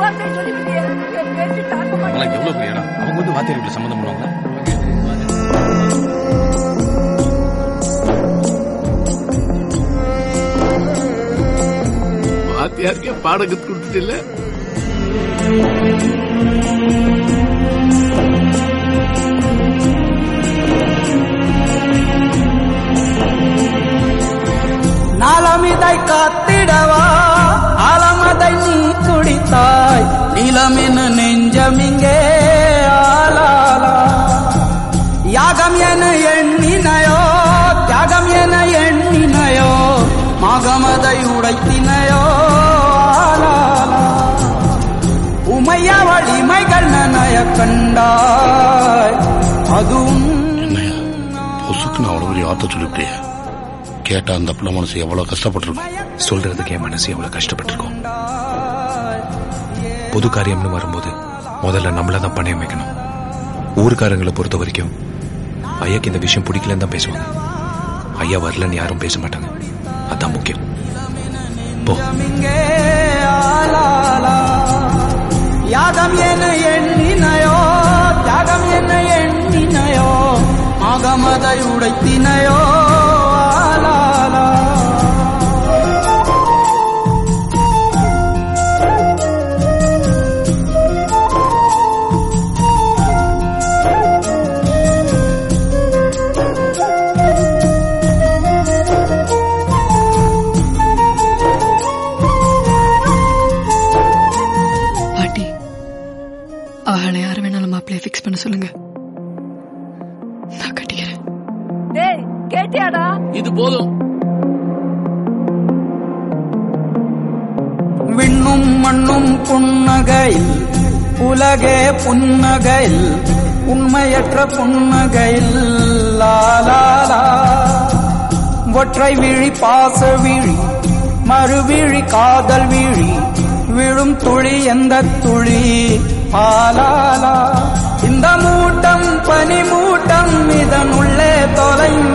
வார்த்தையை சொல்லிவிட்டியே என் பேச்சு தாக்க மாட்டேன் அதெல்லாம் எவ்வளவு பெரிய இடம் அவங்க வந்து வாத்தியார்களை சம்மந்தம் பண்ணுவாங்க வாத்தியாருக்கே பாடம் கத்து கொடுத்துட்டு நலமிதை காத்திடவா அலமதை நீ குடித்தாய் நிலமென நெஞ்சமிங்கே ஆலாலா யாகம் என எண்ணினையோ தியாகம் என எண்ணினையோ மகமதை உடைத்தினையோ ஆலாலா உமைய வழிமைகள் நனைய கண்டாய் அதுவும் என்னையா பொசுக்கு நான் அவ்வளவு பெரிய வார்த்தை சொல்லிவிட்டியே கேட்டா அந்த பிள்ளை மனசு எவ்வளவு கஷ்டப்பட்டிருக்கும் சொல்றதுக்கு என் மனசு எவ்வளவு கஷ்டப்பட்டிருக்கோம் பொது காரியம்னு வரும்போது முதல்ல நம்மள தான் பணையம் வைக்கணும் ஊருக்காரங்களை பொறுத்த வரைக்கும் ஐயாக்கு இந்த விஷயம் பிடிக்கலன்னு தான் பேசுவாங்க ஐயா வரலன்னு யாரும் பேச மாட்டாங்க அதான் முக்கியம் போ இங்கே ஆலாலா யாகம் என எண்ணினையோ தியாகம் என எண்ணினையோ மகமதை உடைத்தினையோ ஆலாலா பாட்டி அவளை யார வேணாலும் மாப்பிள்ளைய ஃபிக்ஸ் பண்ண சொல்லுங்க நான் கட்டிக்கிறேன் டேய் கேட்டியாடா இது போதும் விண்ணும் மண்ணும் புன்னகையில் உலகே புன்னகையில் உண்மையற்ற புன்னகையில் லாலாலா ஒற்றை விழி பாச விழி மறுவிழி காதல் விழி விழும் துளி எந்த துளி ஆலாலா இந்த மூட்டம் பனி மூட்டம் இதன் உள்ளே தொலைந்த